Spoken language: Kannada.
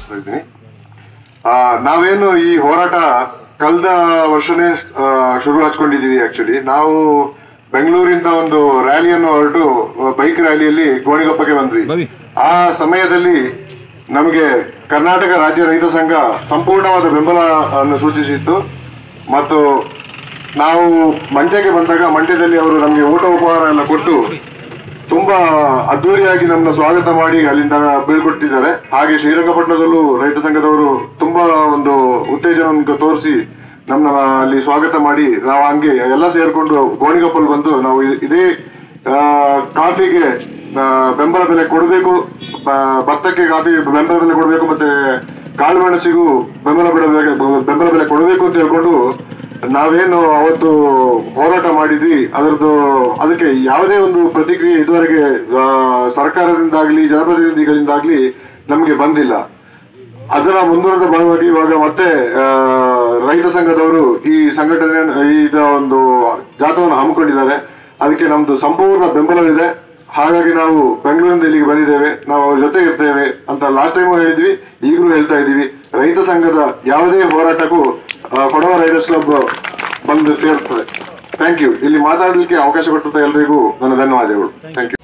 ಮಾತಾಡ್ತಾ ಇದ್ದೀನಿ ಆ, ನಾವೇನು ಈ ಹೋರಾಟ ಕಳೆದ ವರ್ಷನೇ ಆ, ಶುರು ಹಚ್ಕೊಂಡಿದೀವಿ ಆಕ್ಚುಲಿ ನಾವು ಬೆಂಗಳೂರಿಂದ ಒಂದು ರ್ಯಾಲಿಯನ್ನು ಹೊರಟು ಬೈಕ್ ರ್ಯಾಲಿಯಲ್ಲಿ ಗೋಣಿಗೊಪ್ಪಕ್ಕೆ ಬಂದ್ವಿ ಆ ಸಮಯದಲ್ಲಿ ನಮಗೆ ಕರ್ನಾಟಕ ರಾಜ್ಯ ರೈತ ಸಂಘ ಸಂಪೂರ್ಣವಾದ ಬೆಂಬಲ ಅನ್ನು ಸೂಚಿಸಿತ್ತು ಮತ್ತು ನಾವು ಮಂಡ್ಯಕ್ಕೆ ಬಂದಾಗ ಮಂಡ್ಯದಲ್ಲಿ ಅವರು ನಮಗೆ ಊಟ ಉಪಹಾರ ಎಲ್ಲ ಕೊಟ್ಟು ತುಂಬಾ ಅದ್ದೂರಿಯಾಗಿ ನಮ್ಮನ್ನ ಸ್ವಾಗತ ಮಾಡಿ ಅಲ್ಲಿಂದ ಬೀಳ್ಕೊಟ್ಟಿದ್ದಾರೆ ಹಾಗೆ ಶ್ರೀರಂಗಪಟ್ಟಣದಲ್ಲೂ ರೈತ ಸಂಘದವರು ತುಂಬಾ ಒಂದು ಉತ್ತೇಜನವನ್ನು ತೋರಿಸಿ ನಮ್ಮ ಅಲ್ಲಿ ಸ್ವಾಗತ ಮಾಡಿ ನಾವು ಹಂಗೆ ಎಲ್ಲ ಸೇರ್ಕೊಂಡು ಗೋಣಿಗೊಪ್ಪಲ್ ಬಂದು ನಾವು ಇ- ಇದೇ ಆ, ಕಾಫಿಗೆ ಆ, ಬೆಂಬಲ ಬೆಲೆ ಕೊಡಬೇಕು ಭತ್ತಕ್ಕೆ ಕಾಫಿ ಬೆಂಬಲ ಬೆಲೆ ಕೊಡಬೇಕು ಮತ್ತೆ ಕಾಳು ಮೆಣಸಿಗೂ ಬೆಂಬಲ ಬೆಲೆ ಬೆಂಬಲ ಬೆಲೆ ಕೊಡಬೇಕು ಅಂತ ಹೇಳ್ಕೊಂಡು ನಾವೇನು ಅವತ್ತು ಹೋರಾಟ ಮಾಡಿದ್ವಿ ಅದರದ್ದು ಅದಕ್ಕೆ ಯಾವುದೇ ಒಂದು ಪ್ರತಿಕ್ರಿಯೆ ಇದುವರೆಗೆ ಆ, ಸರ್ಕಾರದಿಂದಾಗ್ಲಿ ಜನಪ್ರತಿನಿಧಿಗಳಿಂದಾಗ್ಲಿ ನಮಗೆ ಬಂದಿಲ್ಲ ಅದರ ಮುಂದುವರೆದ ಭಾಗವಾಗಿ ಇವಾಗ ಮತ್ತೆ ಆ, ರೈತ ಸಂಘದವರು ಈ ಸಂಘಟನೆ ಈ ಒಂದು ಜಾಥವನ್ನು ಹಮ್ಮಿಕೊಂಡಿದ್ದಾರೆ ಅದಕ್ಕೆ ನಮ್ದು ಸಂಪೂರ್ಣ ಬೆಂಬಲವಿದೆ ಹಾಗಾಗಿ ನಾವು ಬೆಂಗಳೂರಿನಿಂದ ಇಲ್ಲಿಗೆ ಬಂದಿದ್ದೇವೆ ನಾವು ಅವ್ರ ಜೊತೆ ಇರ್ತೇವೆ ಅಂತ ಲಾಸ್ಟ್ ಟೈಮ್ ಹೇಳಿದ್ವಿ ಈಗಲೂ ಹೇಳ್ತಾ ಇದ್ದೀವಿ ರೈತ ಸಂಘದ ಯಾವುದೇ ಹೋರಾಟಕ್ಕೂ ಆ, ಕೊಡವ ರೈಡರ್ಸ್ ಕ್ಲಬ್ ಬಂದು ಸೇರ್ತದೆ ಥ್ಯಾಂಕ್ ಯು ಇಲ್ಲಿ ಮಾತಾಡಲಿಕ್ಕೆ ಅವಕಾಶ ಕೊಟ್ಟಂತ ಎಲ್ರಿಗೂ ನನ್ನ ಧನ್ಯವಾದಗಳು ಥ್ಯಾಂಕ್ ಯು